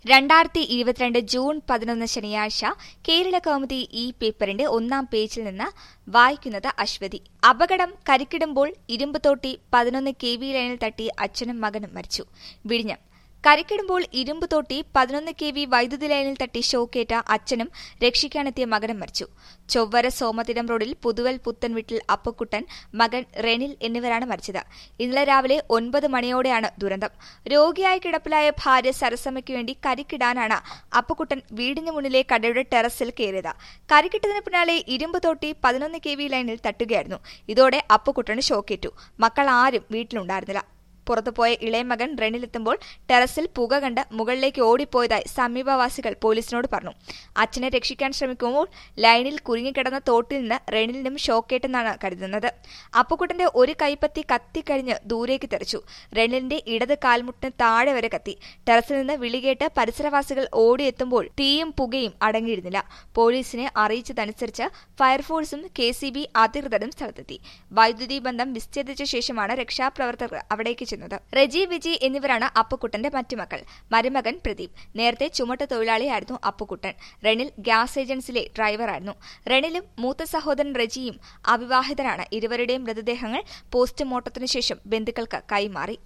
രണ്ടായിരത്തി ഇരുപത്തിരണ്ട് ജൂൺ പതിനൊന്ന് ശനിയാഴ്ച കേരള കൗമുദി ഈ പേപ്പറിന്റെ ഒന്നാം പേജിൽ നിന്ന് വായിക്കുന്നത് അശ്വതി അപകടം കരിക്കിടുമ്പോൾ ഇരുമ്പ് തോട്ടി പതിനൊന്ന് കെ വി ലൈനിൽ തട്ടി അച്ഛനും മകനും മരിച്ചു വിഴിഞ്ഞം കരിക്കിടുമ്പോൾ ഇരുമ്പ് തോട്ടി പതിനൊന്ന് കെ വി വൈദ്യുതി ലൈനിൽ തട്ടി ഷോക്കേറ്റ അച്ഛനും രക്ഷിക്കാനെത്തിയ മകനും മരിച്ചു ചൊവ്വര സോമതിരം റോഡിൽ പുതുവൽ പുത്തൻ വീട്ടിൽ അപ്പക്കുട്ടൻ മകൻ റെനിൽ എന്നിവരാണ് മരിച്ചത് ഇന്നലെ രാവിലെ ഒൻപത് മണിയോടെയാണ് ദുരന്തം രോഗിയായി കിടപ്പിലായ ഭാര്യ സരസമ്മയ്ക്ക് വേണ്ടി കരിക്കിടാനാണ് അപ്പക്കുട്ടൻ വീടിന് മുന്നിലെ കടയുടെ ടെറസിൽ കയറിയത് കരിക്കിട്ടതിന് പിന്നാലെ ഇരുമ്പ് തോട്ടി പതിനൊന്ന് കെ വി ലൈനിൽ തട്ടുകയായിരുന്നു ഇതോടെ അപ്പക്കുട്ടന് ഷോക്കേറ്റു മക്കൾ ആരും വീട്ടിലുണ്ടായിരുന്നില്ല പുറത്തുപോയ ഇളയമകൻ റെനിലെത്തുമ്പോൾ ടെറസിൽ പുക കണ്ട് മുകളിലേക്ക് ഓടിപ്പോയതായി സമീപവാസികൾ പോലീസിനോട് പറഞ്ഞു അച്ഛനെ രക്ഷിക്കാൻ ശ്രമിക്കുമ്പോൾ ലൈനിൽ കുരുങ്ങിക്കിടന്ന തോട്ടിൽ നിന്ന് റെനിലിനും ഷോക്കേറ്റെന്നാണ് കരുതുന്നത് അപ്പുക്കുട്ടന്റെ ഒരു കൈപ്പത്തി കത്തിക്കഴിഞ്ഞ് ദൂരേക്ക് തെറിച്ചു റെനിലിന്റെ ഇടത് കാൽമുട്ടിന് താഴെ വരെ കത്തി ടെറസിൽ നിന്ന് വിളികേട്ട് പരിസരവാസികൾ ഓടിയെത്തുമ്പോൾ തീയും പുകയും അടങ്ങിയിരുന്നില്ല പോലീസിനെ അറിയിച്ചതനുസരിച്ച് ഫയർഫോഴ്സും കെ സി ബി അധികൃതരും സ്ഥലത്തെത്തി വൈദ്യുതി ബന്ധം വിച്ഛേദിച്ച ശേഷമാണ് രക്ഷാപ്രവർത്തകർ അവിടേക്ക് ചെന്നത് റെജി വിജി എന്നിവരാണ് അപ്പുക്കുട്ടന്റെ മറ്റു മക്കൾ മരുമകൻ പ്രദീപ് നേരത്തെ ചുമട്ട് തൊഴിലാളിയായിരുന്നു അപ്പുക്കുട്ടൻ റെനിൽ ഗ്യാസ് ഏജൻസിലെ ഡ്രൈവറായിരുന്നു റെനിലും മൂത്ത സഹോദരൻ റെജിയും അവിവാഹിതരാണ് ഇരുവരുടെയും മൃതദേഹങ്ങൾ പോസ്റ്റ്മോർട്ടത്തിനു ശേഷം ബന്ധുക്കൾക്ക് കൈമാറി